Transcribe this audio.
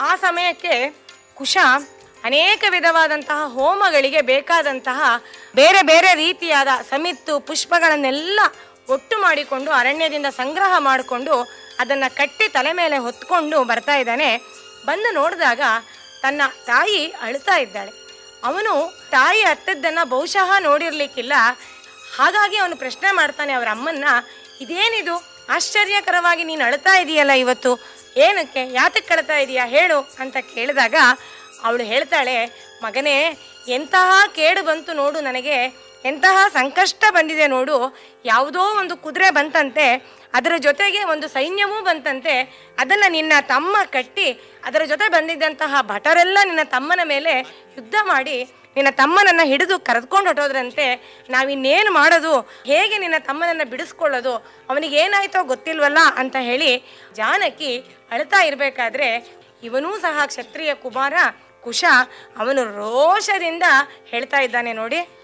ಆ ಸಮಯಕ್ಕೆ ಕುಶ ಅನೇಕ ವಿಧವಾದಂತಹ ಹೋಮಗಳಿಗೆ ಬೇಕಾದಂತಹ ಬೇರೆ ಬೇರೆ ರೀತಿಯಾದ ಸಮಿತ್ತು ಪುಷ್ಪಗಳನ್ನೆಲ್ಲ ಒಟ್ಟು ಮಾಡಿಕೊಂಡು ಅರಣ್ಯದಿಂದ ಸಂಗ್ರಹ ಮಾಡಿಕೊಂಡು ಅದನ್ನು ಕಟ್ಟಿ ತಲೆ ಮೇಲೆ ಹೊತ್ಕೊಂಡು ಬರ್ತಾ ಇದ್ದಾನೆ ಬಂದು ನೋಡಿದಾಗ ತನ್ನ ತಾಯಿ ಅಳ್ತಾ ಇದ್ದಾಳೆ ಅವನು ತಾಯಿ ಅತ್ತದ್ದನ್ನು ಬಹುಶಃ ನೋಡಿರ್ಲಿಕ್ಕಿಲ್ಲ ಹಾಗಾಗಿ ಅವನು ಪ್ರಶ್ನೆ ಮಾಡ್ತಾನೆ ಅವರ ಅಮ್ಮನ್ನ ಇದೇನಿದು ಆಶ್ಚರ್ಯಕರವಾಗಿ ನೀನು ಅಳ್ತಾ ಇದೆಯಲ್ಲ ಇವತ್ತು ಏನಕ್ಕೆ ಯಾತಕ್ಕೆ ಅಳ್ತಾ ಇದೀಯಾ ಹೇಳು ಅಂತ ಕೇಳಿದಾಗ ಅವಳು ಹೇಳ್ತಾಳೆ ಮಗನೇ ಎಂತಹ ಕೇಡು ಬಂತು ನೋಡು ನನಗೆ ಎಂತಹ ಸಂಕಷ್ಟ ಬಂದಿದೆ ನೋಡು ಯಾವುದೋ ಒಂದು ಕುದುರೆ ಬಂತಂತೆ ಅದರ ಜೊತೆಗೆ ಒಂದು ಸೈನ್ಯವೂ ಬಂತಂತೆ ಅದನ್ನು ನಿನ್ನ ತಮ್ಮ ಕಟ್ಟಿ ಅದರ ಜೊತೆ ಬಂದಿದ್ದಂತಹ ಭಟರೆಲ್ಲ ನಿನ್ನ ತಮ್ಮನ ಮೇಲೆ ಯುದ್ಧ ಮಾಡಿ ನಿನ್ನ ತಮ್ಮನನ್ನ ಹಿಡಿದು ಕರೆದುಕೊಂಡು ಹೊಟ್ಟೋದ್ರಂತೆ ನಾವಿನ್ನೇನು ಮಾಡೋದು ಹೇಗೆ ನಿನ್ನ ತಮ್ಮನನ್ನ ಬಿಡಿಸ್ಕೊಳ್ಳೋದು ಅವನಿಗೆ ಏನಾಯ್ತೋ ಗೊತ್ತಿಲ್ವಲ್ಲ ಅಂತ ಹೇಳಿ ಜಾನಕಿ ಅಳ್ತಾ ಇರಬೇಕಾದ್ರೆ ಇವನೂ ಸಹ ಕ್ಷತ್ರಿಯ ಕುಮಾರ ಕುಶ ಅವನು ರೋಷದಿಂದ ಹೇಳ್ತಾ ಇದ್ದಾನೆ ನೋಡಿ